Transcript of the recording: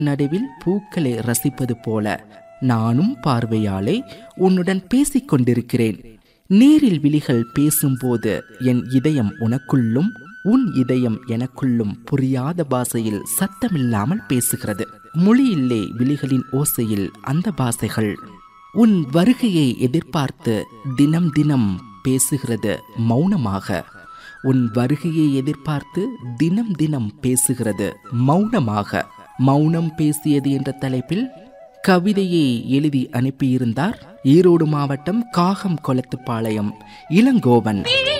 நடுவில் பூக்களை ரசிப்பது போல நானும் பார்வையாலே உன்னுடன் பேசிக் கொண்டிருக்கிறேன் நேரில் விழிகள் பேசும்போது என் இதயம் உனக்குள்ளும் உன் இதயம் எனக்குள்ளும் புரியாத பாஷையில் சத்தமில்லாமல் பேசுகிறது மொழியில்லே விழிகளின் ஓசையில் அந்த பாஷைகள் உன் வருகையை எதிர்பார்த்து தினம் தினம் பேசுகிறது மௌனமாக உன் வருகையை எதிர்பார்த்து தினம் தினம் பேசுகிறது மௌனமாக மௌனம் பேசியது என்ற தலைப்பில் கவிதையை எழுதி அனுப்பியிருந்தார் ஈரோடு மாவட்டம் காகம் கொளத்துப்பாளையம் இளங்கோவன் விழி